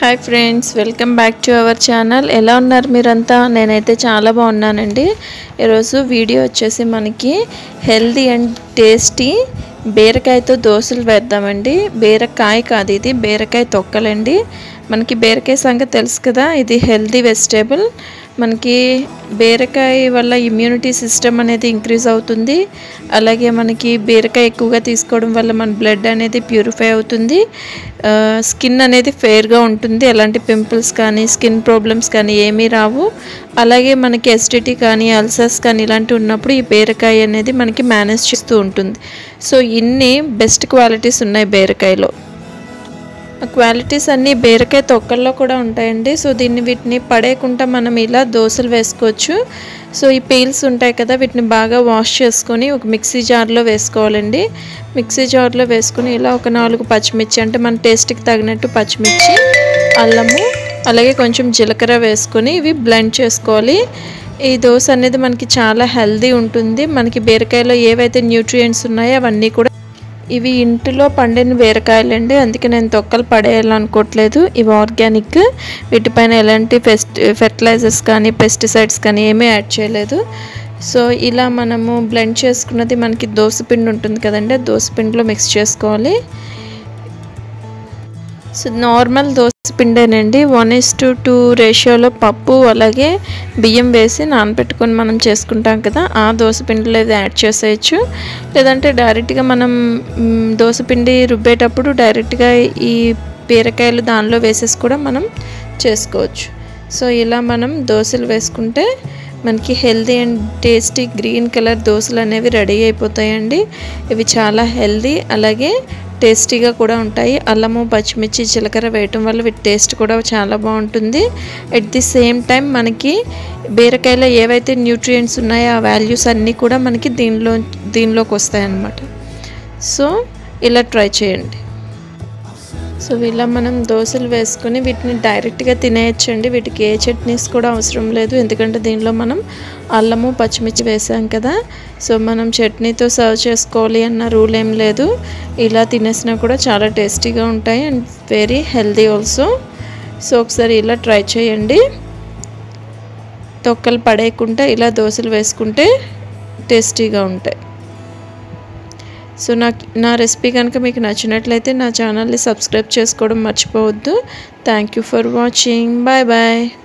hi friends welcome back to our channel ఎలా ఉన్నారు మీరంతా నేనైతే చాలా బాగున్నానండి ఈరోజు వీడియో వచ్చేసి మనకి హెల్దీ అండ్ టేస్టీ బీరకాయతో దోశలు వేద్దామండి బీరకాయ కాదు ఇది బీరకాయ తొక్కలండి మనకి బీరకాయ సంగతి తెలుసు కదా ఇది హెల్దీ వెజిటేబుల్ మనకి బీరకాయ వల్ల ఇమ్యూనిటీ సిస్టమ్ అనేది ఇంక్రీజ్ అవుతుంది అలాగే మనకి బీరకాయ ఎక్కువగా తీసుకోవడం వల్ల మన బ్లడ్ అనేది ప్యూరిఫై అవుతుంది స్కిన్ అనేది ఫెయిర్గా ఉంటుంది ఎలాంటి పింపుల్స్ కానీ స్కిన్ ప్రాబ్లమ్స్ కానీ ఏమీ రావు అలాగే మనకి ఎసిడిటీ కానీ అల్సర్స్ కానీ ఇలాంటివి ఉన్నప్పుడు ఈ బీరకాయ అనేది మనకి మేనేజ్ చేస్తూ ఉంటుంది సో ఇన్ని బెస్ట్ క్వాలిటీస్ ఉన్నాయి బీరకాయలో క్వాలిటీస్ అన్నీ బీరకాయ తొక్కల్లో కూడా ఉంటాయండి సో దీన్ని వీటిని పడేయకుండా మనం ఇలా దోశలు వేసుకోవచ్చు సో ఈ పీల్స్ ఉంటాయి కదా వీటిని బాగా వాష్ చేసుకొని ఒక మిక్సీ జార్లో వేసుకోవాలండి మిక్సీ జార్లో వేసుకొని ఇలా ఒక నాలుగు పచ్చిమిర్చి అంటే మన టేస్ట్కి తగినట్టు పచ్చిమిర్చి అల్లము అలాగే కొంచెం జీలకర్ర వేసుకొని ఇవి బ్లెండ్ చేసుకోవాలి ఈ దోశ అనేది మనకి చాలా హెల్దీ ఉంటుంది మనకి బీరకాయలో ఏవైతే న్యూట్రియంట్స్ ఉన్నాయో అవన్నీ కూడా ఇవి ఇంటిలో పండిన బీరకాయలండి అందుకే నేను తొక్కలు పడేయాలనుకోవట్లేదు ఇవి ఆర్గానిక్ వీటిపైన ఎలాంటి ఫెస్ట్ ఫెర్టిలైజర్స్ కానీ పెస్టిసైడ్స్ కానీ ఏమీ యాడ్ చేయలేదు సో ఇలా మనము బ్లెండ్ చేసుకున్నది మనకి దోసపిండి ఉంటుంది కదండి దోసపిండిలో మిక్స్ చేసుకోవాలి సో నార్మల్ దోసపిండేనండి వన్ ఇస్ టు టూ రేషియోలో పప్పు అలాగే బియ్యం వేసి నానబెట్టుకొని మనం చేసుకుంటాం కదా ఆ దోసపిండిలో ఇది యాడ్ చేసేయచ్చు లేదంటే డైరెక్ట్గా మనం దోసపిండి రుబ్బేటప్పుడు డైరెక్ట్గా ఈ బీరకాయలు దానిలో వేసేసి కూడా మనం చేసుకోవచ్చు సో ఇలా మనం దోశలు వేసుకుంటే మనకి healthy and tasty green colour దోశలు అనేవి రెడీ అయిపోతాయండి ఇవి చాలా హెల్దీ అలాగే టేస్టీగా కూడా ఉంటాయి అల్లము పచ్చిమిర్చి జీలకర్ర వేయటం వల్ల వీటి టేస్ట్ కూడా చాలా బాగుంటుంది ఎట్ ది సేమ్ టైం మనకి బీరకాయలో ఏవైతే న్యూట్రియంట్స్ ఉన్నాయో ఆ వాల్యూస్ అన్నీ కూడా మనకి దీనిలో దీనిలోకి వస్తాయన్నమాట సో ఇలా ట్రై చేయండి సో ఇలా మనం దోశలు వేసుకొని వీటిని డైరెక్ట్గా తినేయచ్చండి వీటికి ఏ చట్నీస్ కూడా అవసరం లేదు ఎందుకంటే దీనిలో మనం అల్లము పచ్చిమిర్చి వేసాం కదా సో మనం చట్నీతో సర్వ్ చేసుకోవాలి అన్న రూల్ ఏం లేదు ఇలా తినేసినా కూడా చాలా టేస్టీగా ఉంటాయి and very healthy also so ఒకసారి ఇలా ట్రై చేయండి తొక్కలు పడేయకుండా ఇలా దోశలు వేసుకుంటే టేస్టీగా ఉంటాయి సో నాకు నా రెసిపీ కనుక మీకు నచ్చినట్లయితే నా ఛానల్ని సబ్స్క్రైబ్ చేసుకోవడం మర్చిపోవద్దు thank you for watching bye bye